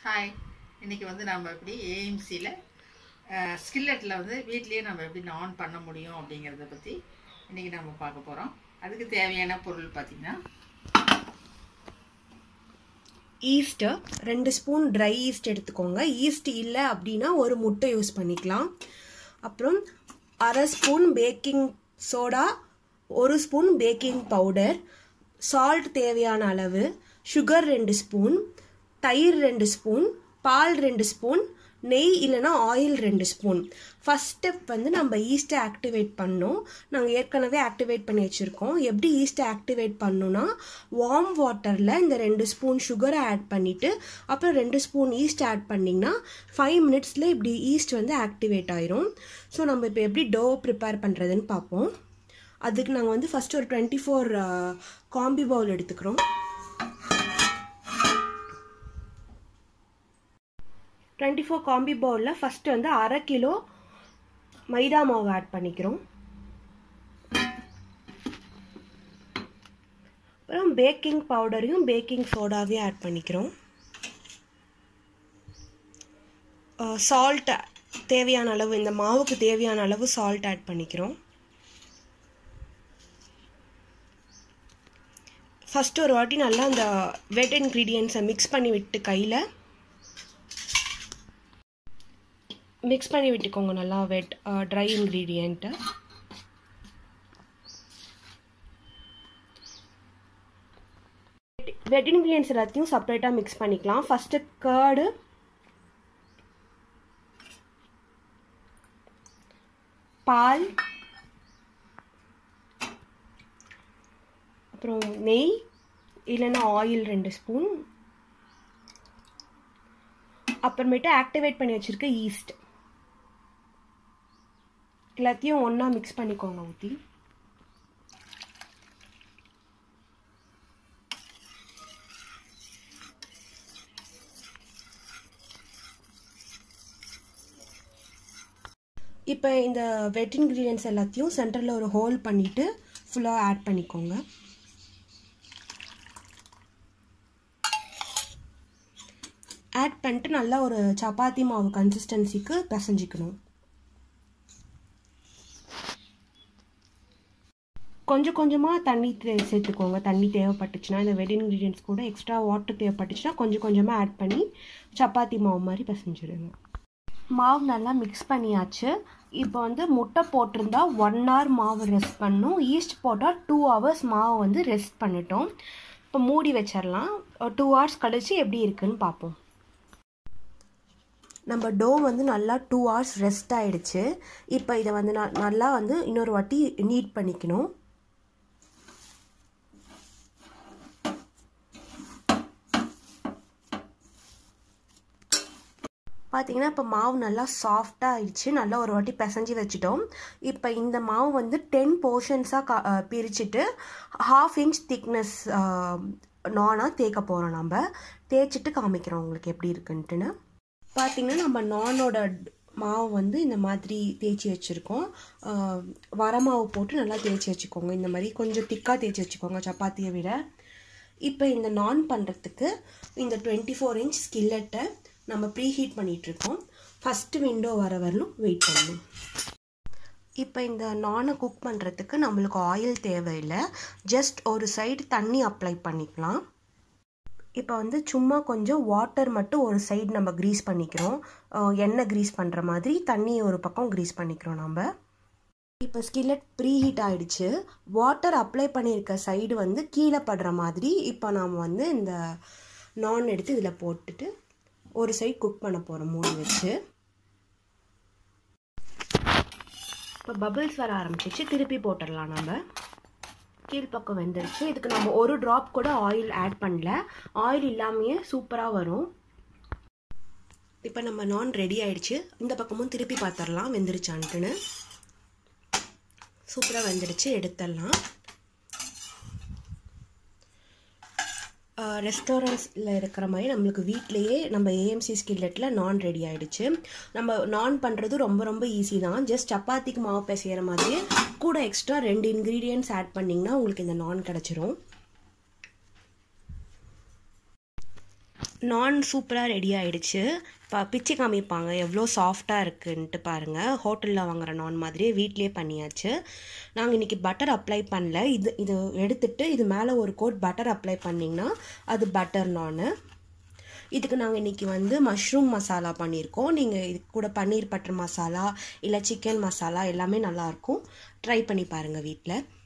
hi இன்னைக்கு வந்து நம்ம எப்படி ஏஎம்சியில் ஸ்கில்லெட்டில் வந்து வீட்லேயே நம்ம எப்படி நான் பண்ண முடியும் அப்படிங்கிறத பற்றி இன்னைக்கு நம்ம பார்க்க போகிறோம் அதுக்கு தேவையான பொருள் பார்த்திங்கன்னா ஈஸ்ட்டு ரெண்டு ஸ்பூன் ட்ரை ஈஸ்ட் எடுத்துக்கோங்க ஈஸ்ட் இல்லை அப்படின்னா ஒரு முட்டை யூஸ் பண்ணிக்கலாம் அப்புறம் அரை ஸ்பூன் பேக்கிங் சோடா ஒரு ஸ்பூன் பேக்கிங் பவுடர் சால்ட் தேவையான அளவு சுகர் ரெண்டு ஸ்பூன் தயிர் ரெண்டு ஸ்பூன் பால் ரெண்டு ஸ்பூன் நெய் இல்லைனா ஆயில் ரெண்டு ஸ்பூன் ஃபஸ்ட் ஸ்டெப் வந்து நம்ம ஈஸ்ட்டை ஆக்டிவேட் பண்ணோம் நாங்கள் ஏற்கனவே ஆக்டிவேட் பண்ணி வச்சுருக்கோம் எப்படி ஈஸ்ட்டை ஆக்டிவேட் பண்ணணும்னா வார்ம் வாட்டரில் இந்த ரெண்டு ஸ்பூன் சுகரை ஆட் பண்ணிவிட்டு அப்புறம் ரெண்டு ஸ்பூன் ஈஸ்ட் ஆட் பண்ணிங்கன்னா ஃபைவ் மினிட்ஸில் இப்படி ஈஸ்ட் வந்து ஆக்டிவேட் ஆயிரும் ஸோ நம்ம இப்போ எப்படி டோ ப்ரிப்பேர் பண்ணுறதுன்னு பார்ப்போம் அதுக்கு நாங்கள் வந்து ஃபஸ்ட்டு ஒரு டுவெண்ட்டி ஃபோர் காம்பி பவுல் எடுத்துக்கிறோம் டுவெண்ட்டி ஃபோர் காம்பி பவுலில் ஃபஸ்ட்டு வந்து அரை கிலோ மைதா மாவு ஆட் பண்ணிக்கிறோம் அப்புறம் பேக்கிங் பவுடரையும் பேக்கிங் சோடாவையும் ஆட் பண்ணிக்கிறோம் சால்ட் தேவையான அளவு இந்த மாவுக்கு தேவையான அளவு சால்ட் ஆட் பண்ணிக்கிறோம் ஃபஸ்ட்டு ஒரு வாட்டி நல்லா அந்த வெட் இன்க்ரீடியன்ஸை மிக்ஸ் பண்ணி விட்டு கையில் மிக்ஸ் பண்ணி விட்டுக்கோங்க நல்லா wet dry ingredient wet ingredients எல்லாத்தையும் செப்பரேட்டாக மிக்ஸ் பண்ணிக்கலாம் ஃபஸ்ட்டு கேர்டு பால் அப்புறம் நெய் இல்லைன்னா ஆயில் ரெண்டு ஸ்பூன் அப்புறமேட்டு ஆக்டிவேட் பண்ணி வச்சுருக்க ஈஸ்ட் எல்லாத்தையும் ஒன்றா மிக்ஸ் பண்ணிக்கோங்க ஊற்றி இப்போ இந்த வெட் இன்க்ரீடியன்ஸ் எல்லாத்தையும் சென்டரில் ஒரு ஹோல் பண்ணிவிட்டு ஃபுல்லாக ஆட் பண்ணிக்கோங்க ஆட் பண்ணிட்டு நல்லா ஒரு சப்பாத்தி மாவு கன்சிஸ்டன்சிக்கு பிசைஞ்சிக்கணும் கொஞ்சம் கொஞ்சமாக தண்ணி சேர்த்துக்கோங்க தண்ணி தேவைப்பட்டுச்சுன்னா இந்த வெட் இன்க்ரீடியன்ஸ் கூட எக்ஸ்ட்ரா வாட்டர் தேவைப்பட்டுச்சுன்னா கொஞ்சம் கொஞ்சமாக ஆட் பண்ணி சப்பாத்தி மாவு மாதிரி பிசைஞ்சிடுங்க மாவு நல்லா மிக்ஸ் பண்ணியாச்சு இப்போ வந்து முட்டை போட்டிருந்தா ஒன் ஹவர் மாவு ரெஸ்ட் பண்ணும் ஈஸ்ட் போட்டால் டூ ஹவர்ஸ் மாவு வந்து ரெஸ்ட் பண்ணிட்டோம் இப்போ மூடி வச்சிடலாம் டூ ஹவர்ஸ் கழித்து எப்படி இருக்குன்னு பார்ப்போம் நம்ம டோ வந்து நல்லா டூ ஹவர்ஸ் ரெஸ்ட் ஆகிடுச்சு இப்போ இதை வந்து நல்லா வந்து இன்னொரு வாட்டி நீட் பண்ணிக்கணும் பார்த்தீங்கன்னா இப்போ மாவு நல்லா சாஃப்டாக ஆயிடுச்சு நல்லா ஒரு வாட்டி பிசைஞ்சு வச்சுட்டோம் இப்போ இந்த மாவு வந்து டென் போர்ஷன்ஸாக கா பிரிச்சுட்டு ஹாஃப் இன்ச் திக்னஸ் நானாக தேய்க்க போகிறோம் நம்ம தேய்ச்சிட்டு காமிக்கிறோம் உங்களுக்கு எப்படி இருக்குன்ட்டுன்னு பார்த்திங்கன்னா நம்ம நானோட மாவு வந்து இந்த மாதிரி தேய்ச்சி வச்சுருக்கோம் வர மாவு போட்டு நல்லா தேய்ச்சி வச்சுக்கோங்க இந்த மாதிரி கொஞ்சம் திக்காக தேய்ச்சி வச்சுக்கோங்க சப்பாத்தியை விட இப்போ இந்த நான் பண்ணுறதுக்கு இந்த டுவெண்ட்டி ஃபோர் இன்ச் ஸ்கில்லட்டை நம்ம ப்ரீ ஹீட் பண்ணிகிட்ருக்கோம் ஃபஸ்ட்டு விண்டோ வர வரலும் வெயிட் பண்ணணும் இப்போ இந்த நானை குக் பண்ணுறதுக்கு நம்மளுக்கு ஆயில் தேவையில்லை ஜஸ்ட் ஒரு சைடு தண்ணி அப்ளை பண்ணிக்கலாம் இப்போ வந்து சும்மா கொஞ்சம் வாட்டர் மட்டும் ஒரு சைடு நம்ம க்ரீஸ் பண்ணிக்கிறோம் எண்ணெய் க்ரீஸ் பண்ணுற மாதிரி தண்ணி ஒரு பக்கம் க்ரீஸ் பண்ணிக்கிறோம் நம்ம இப்போ ஸ்கில்லட் ப்ரீ ஹீட் ஆகிடுச்சு வாட்டர் அப்ளை பண்ணியிருக்க சைடு வந்து கீழே படுற மாதிரி இப்போ நாம் வந்து இந்த நான் எடுத்து இதில் போட்டுட்டு ஒரு சைடு குக் பண்ண போகிறோம் மூடி வச்சு இப்போ பபிள்ஸ் வர ஆரம்பிச்சிச்சு திருப்பி போட்டுடலாம் நம்ம கீழ்ப்பக்கம் வெந்துருச்சு இதுக்கு நம்ம ஒரு ட்ராப் கூட ஆயில் ஆட் பண்ணல ஆயில் இல்லாமையே சூப்பராக வரும் இப்போ நம்ம நான் ரெடி ஆயிடுச்சு இந்த பக்கமும் திருப்பி பார்த்துடலாம் வெந்துருச்சான்ட்டுன்னு சூப்பராக வெந்துடுச்சு எடுத்துடலாம் ரெஸ்டாரண்ட்ஸில் இருக்கிற மாதிரி நம்மளுக்கு வீட்லேயே நம்ம ஏஎம்சி ஸ்கில்லெட்டில் நான் ரெடி ஆகிடுச்சு நம்ம நான் பண்ணுறது ரொம்ப ரொம்ப ஈஸி தான் ஜஸ்ட் சப்பாத்திக்கு மாவு பிசைகிற மாதிரியே கூட எக்ஸ்ட்ரா ரெண்டு இன்க்ரீடியன்ட்ஸ் ஆட் பண்ணிங்கன்னா உங்களுக்கு இந்த நான் கிடச்சிரும் நான் சூப்பராக ரெடி ஆயிடுச்சு இப்போ பிச்சு காமிப்பாங்க எவ்வளோ சாஃப்டாக இருக்குன்ட்டு பாருங்கள் ஹோட்டலில் வாங்குற நான் மாதிரியே வீட்லேயே பண்ணியாச்சு நாங்கள் இன்றைக்கி பட்டர் அப்ளை பண்ணல இது இது எடுத்துட்டு இது மேலே ஒரு கோட் பட்டர் அப்ளை பண்ணிங்கன்னா அது பட்டர் நானு இதுக்கு நாங்கள் இன்றைக்கி வந்து மஷ்ரூம் மசாலா பண்ணியிருக்கோம் நீங்கள் இது கூட பன்னீர் பட்டர் மசாலா இல்லை சிக்கன் மசாலா எல்லாமே நல்லாயிருக்கும் ட்ரை பண்ணி பாருங்கள் வீட்டில்